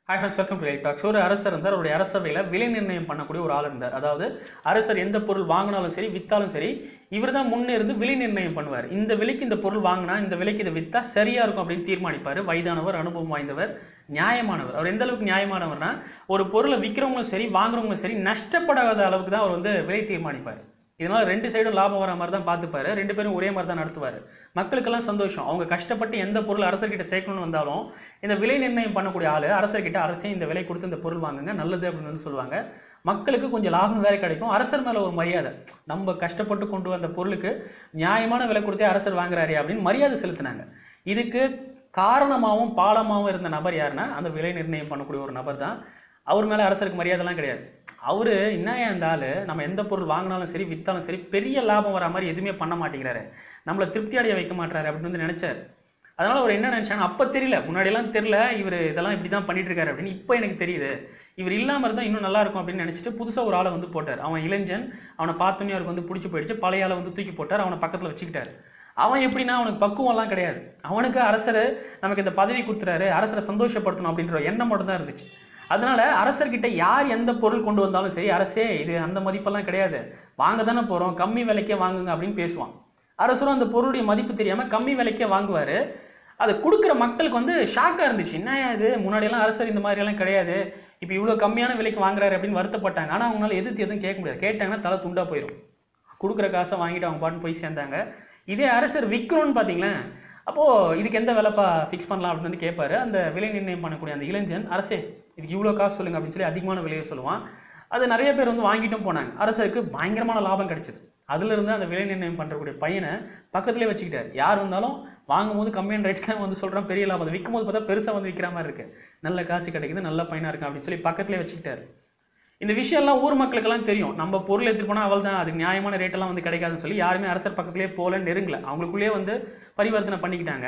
hi friends welcome to talks ஒரு அரசர் இருந்தார் அவருடைய அரசவையில விலை நிர்ணயம் பண்ணக்கூடிய ஒரு ஆள் இருந்தார் அதாவது அரசர் எந்த பொருள் வாங்கினாலும் சரி வித்தாலும் சரி இவர் தான் முன்னே இருந்து விலை நிர்ணயம் பண்ணுவார் இந்த விலைக்கு இந்த பொருள் வாங்கினா இந்த விலைக்கு இதை வித்தா சரியா இருக்கும் அப்படின்னு தீர்மானிப்பார் வயதானவர் அனுபவம் வாய்ந்தவர் நியாயமானவர் அவர் எந்த அளவுக்கு நியாயமானவர்னா ஒரு பொருளை விற்கிறவங்களும் சரி வாங்குறவங்களும் சரி நஷ்டப்படாத அளவுக்கு தான் அவர் வந்து விலை தீர்மானிப்பார் இதனால ரெண்டு சைடும் லாபம் வர மாதிரி தான் பார்த்துப்பாரு ரெண்டு பேரும் ஒரே மாதிரி தான் நடத்துவாரு மக்களுக்கெல்லாம் சந்தோஷம் அவங்க கஷ்டப்பட்டு எந்த பொருள் அரசர்கிட்ட சேர்க்கணும்னு வந்தாலும் இந்த விலை நிர்ணயம் பண்ணக்கூடிய ஆளு அரசர்கிட்ட அரசே இந்த விலை கொடுத்து இந்த பொருள் வாங்குங்க நல்லது அப்படின்னு வந்து சொல்லுவாங்க மக்களுக்கு கொஞ்சம் லாபம் வேற கிடைக்கும் அரசர் மேல ஒரு மரியாதை நம்ம கஷ்டப்பட்டு கொண்டு வந்த பொருளுக்கு நியாயமான விலை கொடுத்தே அரசர் வாங்குறாரு அப்படின்னு மரியாதை செலுத்தினாங்க இதுக்கு காரணமாகவும் பாலமாகவும் இருந்த நபர் யாருன்னா அந்த விலை நிர்ணயம் பண்ணக்கூடிய ஒரு நபர் தான் அவர் மேல அரசருக்கு மரியாதைலாம் கிடையாது அவரு என்ன இருந்தாலும் நம்ம எந்த பொருள் வாங்கினாலும் சரி வித்தாலும் சரி பெரிய லாபம் வர மாதிரி எதுவுமே பண்ண மாட்டேங்கிறாரு நம்மள திருப்தி அடைய வைக்க மாட்டாரு அப்படின்னு வந்து நினைச்சாரு அதனால அவர் என்ன நினைச்சாங்க அப்ப தெரியல முன்னாடி எல்லாம் தெரியல இவர் இதெல்லாம் இப்படிதான் பண்ணிட்டு இருக்காரு அப்படின்னு இப்ப எனக்கு தெரியுது இவர் இல்லாம இருந்தா இன்னும் நல்லா இருக்கும் அப்படின்னு நினைச்சிட்டு புதுசா ஒரு ஆளை வந்து போட்டார் அவன் இளைஞன் அவனை பார்த்தோன்னே அவருக்கு வந்து பிடிச்சி போயிடுச்சு பழைய ஆளை வந்து தூக்கி போட்டார் அவனை பக்கத்துல வச்சுக்கிட்டாரு அவன் எப்படின்னா அவனுக்கு பக்குவம் எல்லாம் கிடையாது அவனுக்கு அரசர் நமக்கு இந்த பதவி கொடுத்துறாரு அரசரை சந்தோஷப்படுத்தணும் அப்படின்ற எண்ணம் மட்டும் தான் இருந்துச்சு அதனால அரசர்கிட்ட யார் எந்த பொருள் கொண்டு வந்தாலும் சரி அரசே இது அந்த மதிப்பெல்லாம் கிடையாது வாங்க தானே போறோம் கம்மி விலைக்கே வாங்குங்க அப்படின்னு பேசுவான் அரசரும் அந்த பொருளுடைய மதிப்பு தெரியாம கம்மி விலைக்கே வாங்குவாரு அதை கொடுக்குற மக்களுக்கு வந்து ஷாக்கா இருந்துச்சு என்ன இது முன்னாடி எல்லாம் அரசர் இந்த மாதிரி எல்லாம் கிடையாது இப்ப இவ்வளவு கம்மியான விலைக்கு வாங்குறாரு அப்படின்னு வருத்தப்பட்டாங்க ஆனா அவங்களால எதிர்த்து எதுவும் கேட்க முடியாது கேட்டாங்கன்னா தலை துண்டா போயிடும் கொடுக்குற காசை வாங்கிட்டு அவங்க பாட்டு போய் சேர்ந்தாங்க இதே அரசர் விற்கணும்னு பாத்தீங்களா அப்போ இதுக்கு எந்த விலைப்பா ஃபிக்ஸ் பண்ணலாம் அப்படின்னு வந்து கேட்பாரு அந்த விலை நிர்ணயம் பண்ணக்கூடிய அந்த இளைஞன் அரசே இதுக்கு இவ்வளவு காசு சொல்லுங்க அப்படின்னு சொல்லி அதிகமான விலையை சொல்லுவான் அது நிறைய பேர் வந்து வாங்கிட்டும் போனாங்க அரசருக்கு பயங்கரமான லாபம் கிடைச்சது அதுல இருந்து அந்த விலை நிர்ணயம் பண்றக்கூடிய பையனை பக்கத்துலயே வச்சுக்கிட்டாரு யார் வந்தாலும் வாங்கும் போது கம்மியான ரேட்ல வந்து சொல்றான் பெரிய லாபம் அதை விற்கும் போது பார்த்தா பெருசா வந்து விற்கிற மாதிரி இருக்கு நல்ல காசு கிடைக்குது நல்ல பையனா இருக்கு அப்படின்னு சொல்லி பக்கத்துலயே வச்சுக்கிட்டாரு இந்த விஷயம் எல்லாம் ஊர் மக்களுக்கெல்லாம் தெரியும் நம்ம பொருள் எடுத்துட்டு போனா அவள் தான் அதுக்கு நியாயமான ரேட் எல்லாம் வந்து கிடைக்காதுன்னு சொல்லி யாருமே அரசர் பக்கத்திலேயே போல நெருங்கல அவங்களுக்குள்ளேயே வந்து பரிவர்த்தனை பண்ணிக்கிட்டாங்க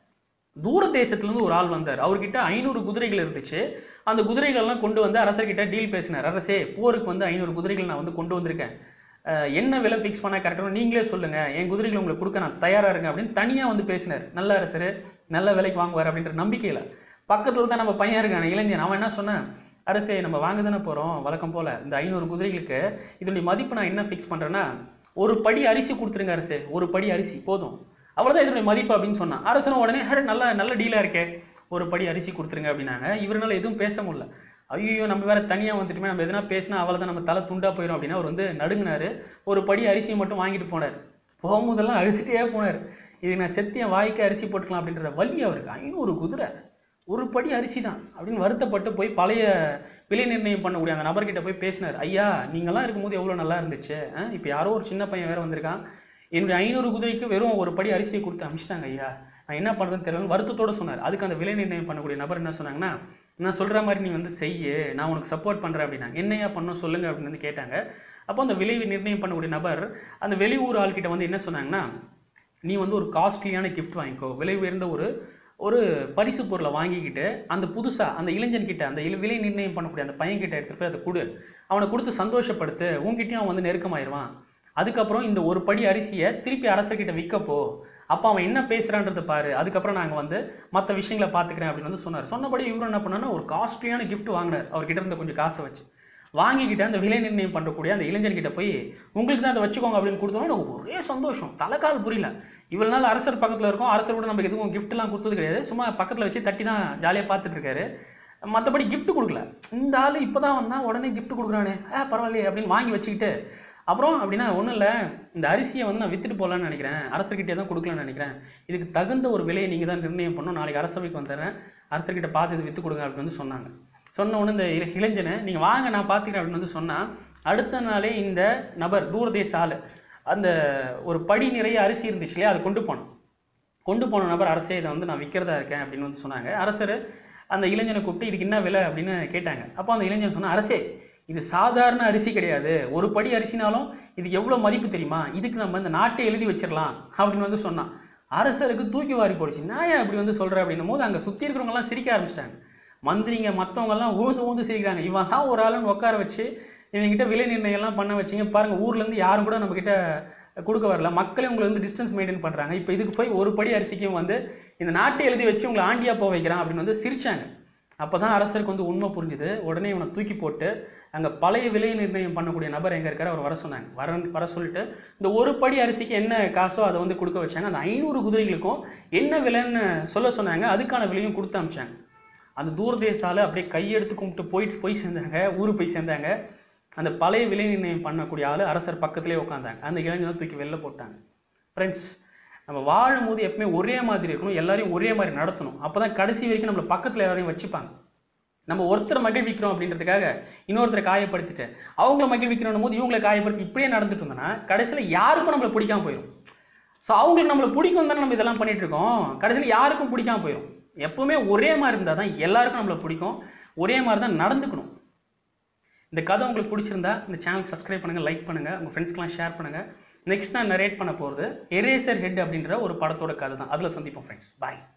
தூர தேசத்துல இருந்து ஒரு ஆள் வந்தார் அவர்கிட்ட ஐநூறு குதிரைகள் இருந்துச்சு அந்த குதிரைகள் எல்லாம் கொண்டு வந்து அரசர்கிட்ட டீல் பேசினார் அரசே போருக்கு வந்து ஐநூறு குதிரைகள் நான் வந்து கொண்டு வந்திருக்கேன் அஹ் என்ன விலை ஃபிக்ஸ் பண்ணா கரெக்டாக நீங்களே சொல்லுங்க என் குதிரைகள் உங்களுக்கு கொடுக்க நான் தயாரா இருக்கேன் அப்படின்னு தனியா வந்து பேசினார் நல்ல அரசர் நல்ல விலைக்கு வாங்குவார் அப்படின்ற நம்பிக்கையில பக்கத்துல தான் நம்ம பையன் இருக்கான இளைஞன் அவன் என்ன சொன்னான் அரசே நம்ம வாங்க தானே போறோம் வழக்கம் போல இந்த ஐநூறு குதிரைகளுக்கு இதனுடைய மதிப்பு நான் என்ன ஃபிக்ஸ் பண்றேன்னா ஒரு படி அரிசி கொடுத்துருங்க அரசே ஒரு படி அரிசி போதும் அவ்வளவுதான் இதனுடைய மதிப்பு அப்படின்னு சொன்னான் அரசனும் உடனே "ஹே, நல்ல நல்ல டீலா இருக்கே ஒரு படி அரிசி கொடுத்துருங்க அப்படின்னாங்க இவரால எதுவும் பேச முடியல ஐயோ நம்ம வேற தனியா வந்துட்டுமே நம்ம எதனா பேசினா அவ்வளவுதான் நம்ம தலை துண்டா போயிடும் அப்படின்னா அவர் வந்து நடுங்கினாரு ஒரு படி அரிசியை மட்டும் வாங்கிட்டு போனார் போகும்போதெல்லாம் அழுதுட்டே போனார் இது நான் செத்து என் வாய்க்கு அரிசி போட்டுக்கலாம் அப்படின்ற வலி அவருக்கு ஐநூறு குதிரை ஒரு படி அரிசி தான் அப்படின்னு வருத்தப்பட்டு போய் பழைய விலை நிர்ணயம் பண்ணக்கூடிய அந்த நபர்கிட்ட போய் பேசினார் ஐயா நீங்கெல்லாம் இருக்கும்போது எவ்வளவு நல்லா இருந்துச்சு அஹ் இப்ப யாரோ ஒரு சின்ன பையன் வேற வந்திருக்கான் என்னுடைய ஐநூறு குதிரைக்கு வெறும் ஒரு படி அரிசியை கொடுத்து அமிச்சிட்டாங்க ஐயா நான் என்ன பண்றதுன்னு தெரியல வருத்தத்தோட சொன்னார் அதுக்கு அந்த விலை நிர்ணயம் பண்ணக்கூடிய நபர் என்ன சொன்னாங்கன்னா நான் சொல்ற மாதிரி நீ வந்து செய்யு நான் உனக்கு சப்போர்ட் பண்றேன் அப்படின்னா என்னையா பண்ணணும் சொல்லுங்க அப்படின்னு வந்து கேட்டாங்க அப்போ அந்த விலை நிர்ணயம் பண்ணக்கூடிய நபர் அந்த வெளியூர் ஆள்கிட்ட வந்து என்ன சொன்னாங்கன்னா நீ வந்து ஒரு காஸ்ட்லியான கிஃப்ட் வாங்கிக்கோ விலை உயர்ந்த ஒரு ஒரு பரிசு பொருளை வாங்கிக்கிட்டு அந்த புதுசா அந்த இளைஞன் கிட்ட அந்த இள- விலை நிர்ணயம் பண்ணக்கூடிய அந்த பையன் கிட்ட எடுத்துட்டு போய் அதை கொடு அவனை கொடுத்து சந்தோஷப்படுத்து உன்கிட்டயும் அவன் வந்து நெருக்கமாயிருவான் அதுக்கப்புறம் இந்த ஒரு படி அரிசியை திருப்பி அரசர்கிட்ட விற்கப்போ அப்ப அவன் என்ன பேசுறான்றத பாரு அதுக்கப்புறம் நாங்க வந்து மத்த விஷயங்களை பாத்துக்கிறேன் அப்படின்னு வந்து சொன்னார் சொன்னபடி இவரும் என்ன பண்ணாருன்னா ஒரு காஸ்ட்லியான gift வாங்கினார் அவர்கிட்ட இருந்த கொஞ்சம் காசை வச்சு வாங்கிக்கிட்டு அந்த விலை நிர்ணயம் பண்ணக்கூடிய அந்த இளைஞன் கிட்ட போய் உங்களுக்கு தான் அதை வச்சுக்கோங்க அப்படின்னு கொடுத்தோன்னா எனக்கு ஒரே சந்தோஷம் தலைக்கால் புரியல இவ்வளவு நாள் அரசர் பக்கத்துல இருக்கோம் அரசர் கூட நமக்கு எதுவும் gift எல்லாம் கொடுத்தது கிடையாது சும்மா பக்கத்துல வச்சு தட்டி தான் ஜாலியா பார்த்துட்டு இருக்காரு மத்தபடி gift கொடுக்கல இந்த ஆளு இப்பதான் வந்தா உடனே gift கொடுக்குறானே ஆ பரவாயில்லையே அப்படின்னு வாங்கி வச்சுக்கிட்டு அப்புறம் அப்படின்னா ஒண்ணும் இல்ல இந்த அரிசியை வந்து நான் வித்துட்டு போலாம்னு நினைக்கிறேன் அரசர்கிட்டே தான் கொடுக்கலாம்னு நினைக்கிறேன் இதுக்கு தகுந்த ஒரு விலையை நீங்க தான் நிர்ணயம் பண்ணணும் நாளைக்கு அரசவைக்கு வந்துடுறேன் அரசர்கிட்ட பார்த்து இது வித்து கொடுங்க அப்படின்னு வந்து சொன்னாங்க சொன்ன உடனே இந்த இள- இளைஞனை நீங்க வாங்க நான் பாத்துக்கிறேன் அப்படின்னு வந்து சொன்னா அடுத்த நாளே இந்த நபர் தூரதேச ஆளு அந்த ஒரு படி நிறைய அரிசி இருந்துச்சு இல்லையா அதை கொண்டு போனோம் கொண்டு போன நபர் அரசே இதை வந்து நான் விற்கிறதா இருக்கேன் அப்படின்னு வந்து சொன்னாங்க அரசர் அந்த இளைஞனை கூப்பிட்டு இதுக்கு என்ன விலை அப்படின்னு கேட்டாங்க அப்போ அந்த இளைஞன் சொன்னா அரசே இது சாதாரண அரிசி கிடையாது ஒரு படி அரிசினாலும் இதுக்கு எவ்வளவு மதிப்பு தெரியுமா இதுக்கு நம்ம இந்த நாட்டை எழுதி வச்சிடலாம் அப்படின்னு வந்து சொன்னான் அரசருக்கு தூக்கி வாரி போடுச்சு நான் ஏன் அப்படி வந்து சொல்றேன் அப்படின்னும் போது அங்க சுத்தி இருக்கிறவங்க எல்லாம் சிரிக்க ஆரம்பிச்சிட்டாங்க மந்திரிங்க மத்தவங்க எல்லாம் ஊந்து ஊந்து சிரிக்கிறாங்க இவன் தான் ஒரு ஆளுன்னு உட்கார வச்சு இவங்கிட்ட விலை நிர்ணயம் எல்லாம் பண்ண வச்சீங்க பாருங்க ஊர்ல இருந்து யாரும் கூட நம்ம கிட்ட கொடுக்க வரல மக்களே உங்களை வந்து டிஸ்டன்ஸ் மெயின்டைன் பண்றாங்க இப்போ இதுக்கு போய் ஒரு படி அரிசிக்கும் வந்து இந்த நாட்டை எழுதி வச்சு உங்களை ஆண்டியா போக வைக்கிறான் அப்படின்னு வந்து சிரிச்சாங்க அப்பதான் அரசருக்கு வந்து உண்மை புரிஞ்சுது உடனே இவனை தூக்கி போட்டு அங்க பழைய விலை நிர்ணயம் பண்ணக்கூடிய நபர் எங்க இருக்காரு அவர் வர சொன்னாங்க வர வர சொல்லிட்டு இந்த ஒரு படி அரிசிக்கு என்ன காசோ அதை வந்து கொடுக்க வச்சாங்க அந்த ஐநூறு குதிரைகளுக்கும் என்ன விலைன்னு சொல்ல சொன்னாங்க அதுக்கான விலையும் கொடுத்து அமிச்சாங்க அந்த தூரதேசால அப்படியே கையெடுத்து கும்பிட்டு போயிட்டு போய் சேர்ந்தாங்க ஊரு போய் சேர்ந்தாங்க அந்த பழைய விலை நிர்ணயம் பண்ணக்கூடிய ஆளு அரசர் பக்கத்திலே உட்காந்தாங்க அந்த இளைஞனை தூக்கி வெளில போட்டாங்க ஃப்ரெண்ட்ஸ் நம்ம வாழும்போது எப்பவுமே ஒரே மாதிரி இருக்கணும் எல்லாரையும் ஒரே மாதிரி நடத்தணும் அப்பதான் கடைசி வரைக்கும் நம்மள பக்கத்துல எல்லாரையும் வச்சுப்பாங்க நம்ம ஒருத்தரை மகிழ்விக்கிறோம் அப்படின்றதுக்காக இன்னொருத்தரை காயப்படுத்திட்டு அவங்கள மகிழ்விக்கணும் போது இவங்களை காயப்படுத்தி இப்படியே நடந்துட்டு இருந்தோம்னா கடைசியில யாருக்கும் நம்மள பிடிக்காம போயிடும் ஸோ அவங்களுக்கு நம்மள பிடிக்கும் தானே நம்ம இதெல்லாம் பண்ணிட்டு இருக்கோம் கடைசியில் யாருக்கும் பிடிக்காம போயிடும் எப்பவுமே ஒரே மாதிரி இருந்தால் தான் எல்லாருக்கும் நம்மள பிடிக்கும் ஒரே மாதிரி தான் நடந்துக்கணும் இந்த கதை உங்களுக்கு பிடிச்சிருந்தா இந்த சேனல் சப்ஸ்கிரைப் பண்ணுங்க லைக் பண்ணுங்க உங்க ஃப்ரெண்ட்ஸ்க்கெல்லாம் ஷேர் பண்ணுங்க நெக்ஸ்ட் நான் நரேட் பண்ண போகிறது எரேசர் ஹெட் அப்படின்ற ஒரு படத்தோட கதை தான் அதில் சந்திப்போம் ஃப்ரெண்ட்ஸ் பாய்